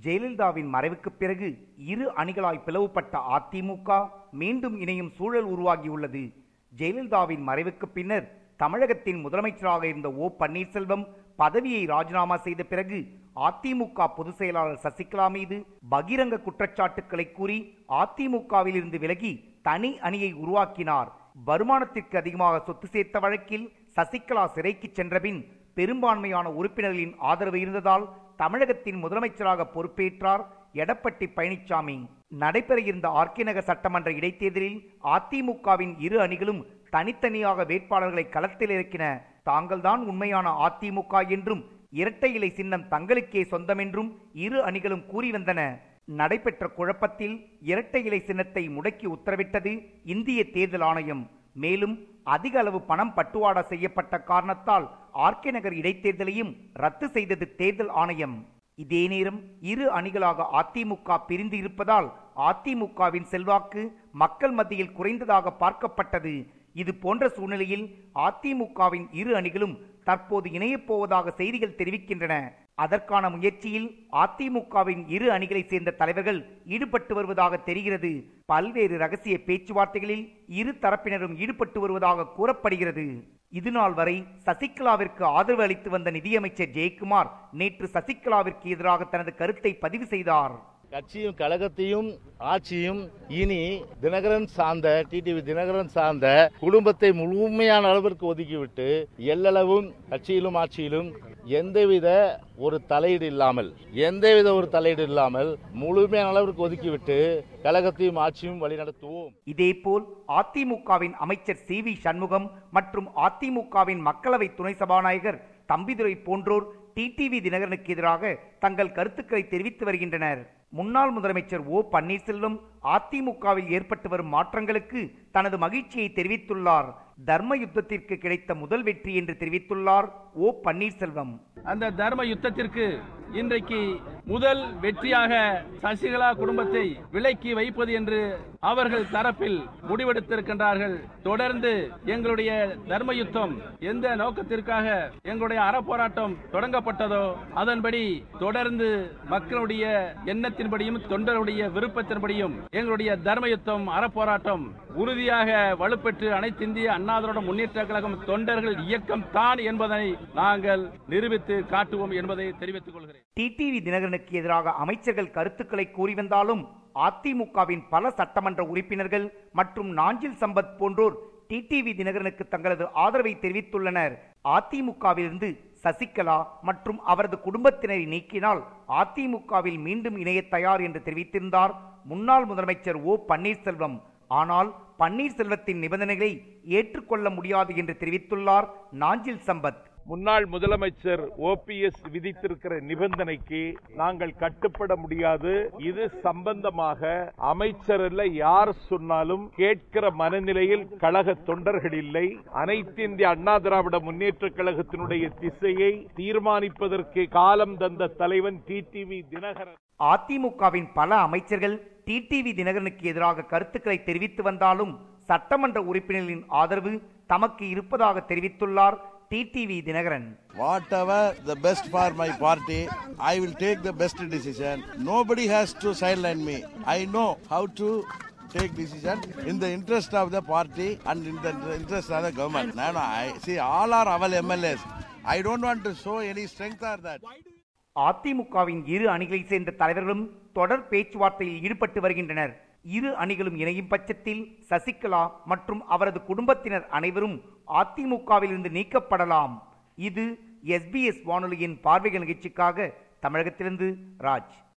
ஜெயலலிதாவின் மறைவுக்குப் பிறகு இரு அணிகளாய் பிளவுபட்ட அதிமுக மீண்டும் இணையும் சூழல் உருவாகியுள்ளது ஜெயலலிதாவின் மறைவுக்குப் பின்னர் தமிழகத்தின் முதலமைச்சராக இருந்த ஓ பன்னீர்செல்வம் பதவியை ராஜினாமா செய்த பிறகு அதிமுக பொதுச் செயலாளர் சசிகலா மீது பகிரங்க குற்றச்சாட்டுக்களை கூறி அதிமுகவில் இருந்து விலகி தனி அணியை உருவாக்கினார் வருமானத்திற்கு அதிகமாக சொத்து சேர்த்த வழக்கில் சசிகலா சிறைக்கு சென்றபின் பெரும்பான்மையான உறுப்பினர்களின் ஆதரவு இருந்ததால் தமிழகத்தின் முதலமைச்சராக பொறுப்பேற்றார் எடப்பட்டி பழனிசாமி நடைபெற இருந்த ஆர்கே நகர் சட்டமன்ற இடைத்தேர்தலில் அதிமுகவின் இரு அணிகளும் தனித்தனியாக வேட்பாளர்களை களத்தில் இறக்கின தாங்கள்தான் உண்மையான அதிமுக என்றும் இரட்டை இலை சின்னம் தங்களுக்கே சொந்தம் என்றும் இரு அணிகளும் கூறி வந்தன நடைபெற்ற குழப்பத்தில் இரட்டை இலை சின்னத்தை முடக்கி உத்தரவிட்டது இந்திய தேர்தல் ஆணையம் மேலும் அதிக அளவு பணம் பட்டுவாடா செய்யப்பட்ட காரணத்தால் ஆர்கே நகர் இடைத்தேர்தலையும் ரத்து செய்தது தேர்தல் ஆணையம் இதே நேரம் இரு அணிகளாக அதிமுக பிரிந்து இருப்பதால் அதிமுகவின் செல்வாக்கு மக்கள் மத்தியில் குறைந்ததாக பார்க்கப்பட்டது இது போன்ற சூழ்நிலையில் அதிமுகவின் இரு அணிகளும் தற்போது இணையப் போவதாக செய்திகள் தெரிவிக்கின்றன அதற்கான முயற்சியில் அதிமுகவின் இரு அணிகளை சேர்ந்த தலைவர்கள் ஈடுபட்டு வருவதாக தெரிகிறது பல்வேறு ரகசிய பேச்சுவார்த்தைகளில் இரு தரப்பினரும் ஈடுபட்டு வருவதாக கூறப்படுகிறது இதுநாள் வரை சசிகலாவிற்கு ஆதரவு அளித்து வந்த நிதியமைச்சர் ஜெயக்குமார் நேற்று சசிகலாவிற்கு எதிராக தனது கருத்தை பதிவு செய்தார் கட்சியும் கழகத்தையும் ஆட்சியும் இனி தினகரன் சார்ந்த டிடிவி தினகரன் சார்ந்த குடும்பத்தை முழுமையான அளவிற்கு ஒதுக்கிவிட்டு எல்லளவும் கட்சியிலும் ஆட்சியிலும் எந்தவித ஒரு தலையீடு இல்லாமல் எந்தவித ஒரு தலையீடு இல்லாமல் முழுமையான அளவிற்கு ஒதுக்கிவிட்டு கழகத்தையும் ஆட்சியும் வழிநடத்துவோம் இதேபோல் அதிமுகவின் அமைச்சர் சி வி சண்முகம் மற்றும் அதிமுகவின் மக்களவை துணை சபாநாயகர் தம்பிதுரை போன்றோர் டிடிவி தினகரனுக்கு எதிராக தங்கள் கருத்துக்களை தெரிவித்து வருகின்றனர் முன்னாள் முதலமைச்சர் ஓ பன்னீர்செல்வம் அதிமுகவில் ஏற்பட்டு வரும் மாற்றங்களுக்கு தனது மகிழ்ச்சியை தெரிவித்துள்ளார் தர்ம யுத்தத்திற்கு கிடைத்த முதல் வெற்றி என்று தெரிவித்துள்ளார் ஓ பன்னீர்செல்வம் அந்த தர்ம யுத்தத்திற்கு இன்றைக்கு முதல் வெற்றியாக சசிகலா குடும்பத்தை விலைக்கு வைப்பது என்று அவர்கள் தரப்பில் முடிவெடுத்திருக்கின்றார்கள் தொடர்ந்து எங்களுடைய தர்ம யுத்தம் எந்த நோக்கத்திற்காக எங்களுடைய அறப்போராட்டம் தொடங்கப்பட்டதோ அதன்படி தொடர்ந்து மக்களுடைய எண்ணத்தின்படியும் தொண்டருடைய விருப்பத்தின்படியும் எங்களுடைய தர்ம யுத்தம் அறப்போராட்டம் உறுதியாக வலுப்பெற்று அனைத்திந்திய அண்ணாதிரோட முன்னேற்ற கழகம் தொண்டர்கள் இயக்கம் தான் என்பதை நாங்கள் நிரூபித்து காட்டுவோம் என்பதை தெரிவித்துக் கொள்கிறேன் டிடிவி தினகரனுக்கு எதிராக அமைச்சர்கள் கருத்துக்களை கூறி வந்தாலும் அதிமுகவின் பல சட்டமன்ற உறுப்பினர்கள் மற்றும் நாஞ்சில் சம்பத் போன்றோர் டிடிவி தினகரனுக்கு தங்களது ஆதரவை தெரிவித்துள்ளனர் அதிமுகவிலிருந்து சசிகலா மற்றும் அவரது குடும்பத்தினரை நீக்கினால் அதிமுகவில் மீண்டும் இணைய தயார் என்று தெரிவித்திருந்தார் முன்னாள் முதலமைச்சர் ஓ பன்னீர்செல்வம் ஆனால் பன்னீர்செல்வத்தின் நிபந்தனைகளை ஏற்றுக்கொள்ள முடியாது என்று தெரிவித்துள்ளார் நாஞ்சில் சம்பத் முன்னாள் முதலமைச்சர் ஓபிஎஸ் விதித்திருக்கிற நிபந்தனைக்கு நாங்கள் கட்டுப்பட முடியாது இது சம்பந்தமாக அமைச்சரில் யார் சொன்னாலும் கேட்கிற மனநிலையில் கழக தொண்டர்கள் இல்லை அனைத்து இந்திய அண்ணா திராவிட முன்னேற்ற கழகத்தினுடைய திசையை தீர்மானிப்பதற்கு காலம் தந்த தலைவன் டிடிவி தினகரன் அதிமுகவின் பல அமைச்சர்கள் டிடிவி தினகரனுக்கு எதிராக கருத்துக்களை தெரிவித்து வந்தாலும் சட்டமன்ற உறுப்பினர்களின் ஆதரவு தமக்கு இருப்பதாக தெரிவித்துள்ளார் TTV Dhinakaran Whatever the best for my party, I will take the best decision. Nobody has to sideline me. I know how to take decision in the interest of the party and in the interest of the government. No, no, I see all are our MLAs. I don't want to show any strength or that. அதிமுகவின் இரு அணிகளை சேர்ந்த தலைவர்களும் தொடர் பேச்சுவார்த்தையில் ஈடுபட்டு வருகின்றனர் இரு அணிகளும் இணையும் பட்சத்தில் சசிகலா மற்றும் அவரது குடும்பத்தினர் அனைவரும் அதிமுகவிலிருந்து நீக்கப்படலாம் இது எஸ்பிஎஸ் வானொலியின் பார்வைகள் நிகழ்ச்சிக்காக தமிழகத்திலிருந்து ராஜ்